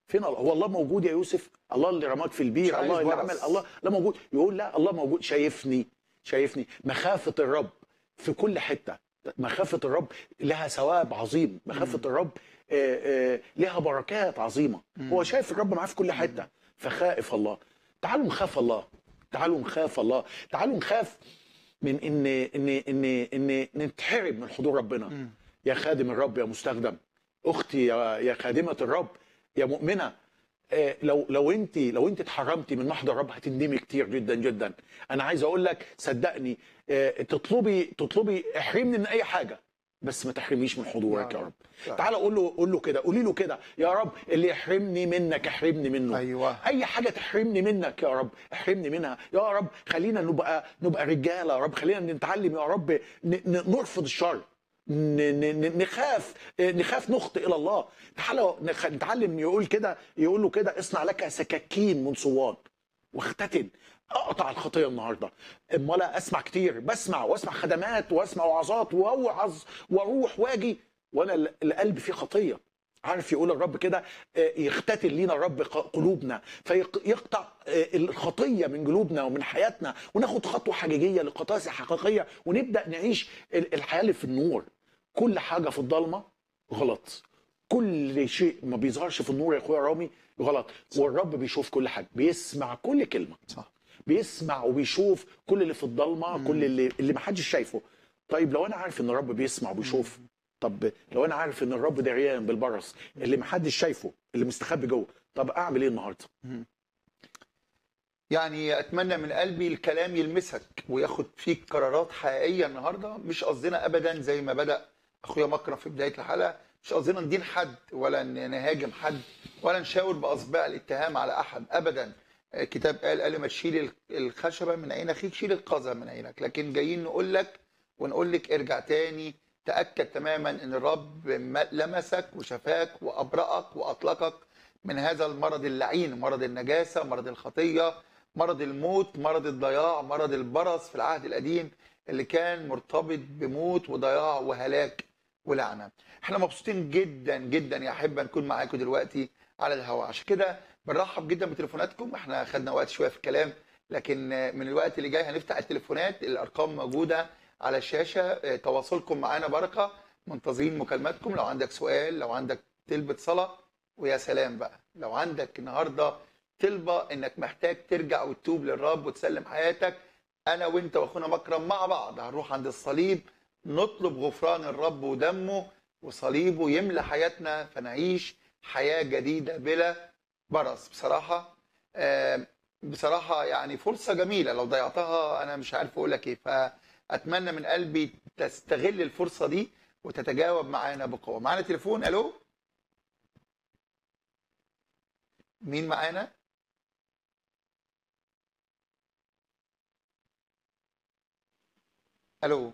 فين الله هو الله موجود يا يوسف الله اللي رماك في مش البير عايز الله اللي برص. عمل الله لا موجود يقول لا الله موجود شايفني شايفني مخافة الرب في كل حتة مخافة الرب لها ثواب عظيم مخافة الرب آه، آه، لها بركات عظيمة هو شايف الرب معاه في كل حتة فخائف الله تعالوا نخاف الله تعالوا نخاف الله تعالوا نخاف من ان ان ان ان نتحرم من حضور ربنا يا خادم الرب يا مستخدم اختي يا يا خادمه الرب يا مؤمنه آه، لو لو انت لو انت اتحرمتي من محضر الرب هتندمي كتير جدا جدا انا عايز اقول لك صدقني آه، تطلبي تطلبي احرمني من اي حاجه بس ما تحرمنيش من حضورك يا يا رب. رب تعالى قول له قول له كده قولي له كده يا رب اللي يحرمني منك احرمني منه أيوة. اي حاجه تحرمني منك يا رب احرمني منها يا رب خلينا نبقى نبقى رجاله يا رب خلينا نتعلم يا رب ن- ن- نرفض الشر ن- ن- ن- نخاف نخاف نخطئ الى الله تعالى نخ- نتعلم يقول كده يقول له كده اصنع لك سكاكين من صوان واختتن اقطع الخطيه النهارده امال اسمع كتير بسمع واسمع خدمات واسمع وعظات واوعظ واروح واجي وانا ال- القلب فيه خطيه عارف يقول الرب كده آه، يختتل لينا الرب ق- قلوبنا فيقطع الخطيه من قلوبنا ومن حياتنا وناخد خطوه حقيقيه لقطاسه حقيقيه ونبدا نعيش ال- الحياه اللي في النور كل حاجه في الضلمه غلط كل شيء ما بيظهرش في النور يا اخويا رامي غلط والرب بيشوف كل حاجه بيسمع كل كلمه صح بيسمع وبيشوف كل اللي في الضلمه كل اللي اللي ما حدش شايفه طيب لو انا عارف ان الرب بيسمع وبيشوف طب لو انا عارف ان الرب دريان بالبرص اللي ما حدش شايفه اللي مستخبي جوه طب اعمل ايه النهارده يعني اتمنى من قلبي الكلام يلمسك وياخد فيك قرارات حقيقيه النهارده مش قصدنا ابدا زي ما بدا اخويا مكرم في بدايه الحلقه مش قصدنا ندين حد ولا ن- نهاجم حد ولا نشاور باصبع الاتهام على احد ابدا آه، كتاب قال قال ما تشيل ال- الخشبه من عين اخيك شيل القذى من عينك لكن جايين نقول لك ونقول لك ارجع تاني تاكد تماما ان الرب م- لمسك وشفاك وابرأك واطلقك من هذا المرض اللعين مرض النجاسه مرض الخطيه مرض الموت مرض الضياع مرض البرص في العهد القديم اللي كان مرتبط بموت وضياع وهلاك ولعنه احنا مبسوطين جدا جدا يا احبه نكون معاكم دلوقتي على الهواء عشان كده بنرحب جدا بتليفوناتكم احنا خدنا وقت شويه في الكلام لكن من الوقت اللي جاي هنفتح التليفونات الارقام موجوده على الشاشه اه، تواصلكم معانا بركه منتظرين مكالماتكم لو عندك سؤال لو عندك طلبة صلاة ويا سلام بقى لو عندك النهارده طلبة انك محتاج ترجع وتتوب للرب وتسلم حياتك انا وانت واخونا مكرم مع بعض هنروح عند الصليب نطلب غفران الرب ودمه وصليبه يملى حياتنا فنعيش حياة جديدة بلا برص بصراحة آه، بصراحة يعني فرصة جميلة لو ضيعتها أنا مش عارف أقول لك إيه فأتمنى من قلبي تستغل الفرصة دي وتتجاوب معانا بقوة معانا تليفون ألو مين معانا ألو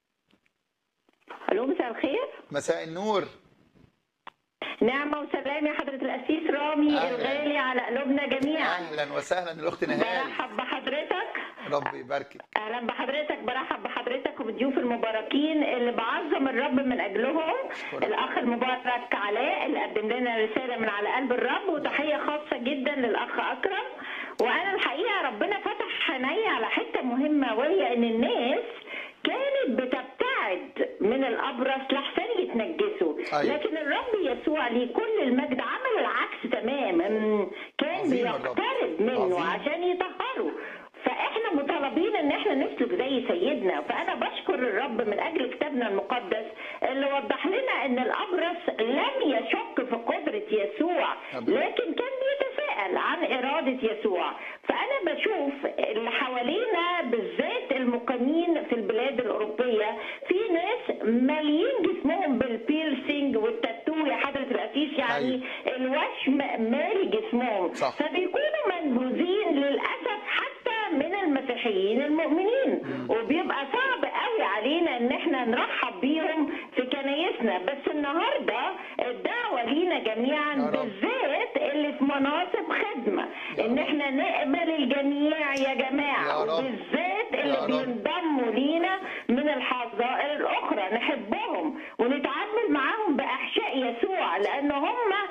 الو مساء الخير مساء النور نعمة وسلام يا حضرة القسيس رامي أهلاً. الغالي على قلوبنا جميعا أهلا وسهلا الأخت نهال برحب بحضرتك ربي يباركك اهلا بحضرتك برحب بحضرتك وبالضيوف المباركين اللي بعظم الرب من اجلهم أشكرك. الاخ المبارك علاء اللي قدم لنا رساله من على قلب الرب وتحيه خاصه جدا للاخ اكرم وانا الحقيقه ربنا فتح عيني على حته مهمه وهي ان الناس كانت بتبتعد من الابرص لحسن يتنجسوا أيوة. لكن الرب يسوع ليه كل المجد عمل العكس تماما كان عظيم الرب. بيقترب منه عظيم. عشان يطهره فاحنا مطالبين ان احنا نسلك زي سيدنا فانا بشكر الرب من اجل كتابنا المقدس اللي وضح لنا ان الابرص لم يشك في قدره يسوع أبدا. لكن كان بيتساءل عن اراده يسوع فانا بشوف اللي حوالينا بالذات المقيمين في البلاد الاوروبيه في ناس ماليين جسمهم بالبيرسينج والتاتو يا حضره القسيس يعني الوشم مالي جسمهم صح. فبيكونوا منبوذين للاسف حتى من المسيحيين المؤمنين وبيبقى صعب قوي علينا ان احنا نرحب بيهم في كنايسنا بس النهارده الدعوه لينا جميعا يا رب. بالذات اللي في مناصب خدمه يا ان رب. احنا نقبل الجميع يا جماعه يا رب. وبالذات يا اللي رب. بينضموا لينا من الحظائر الاخرى نحبهم ونتعامل معاهم باحشاء يسوع لان هم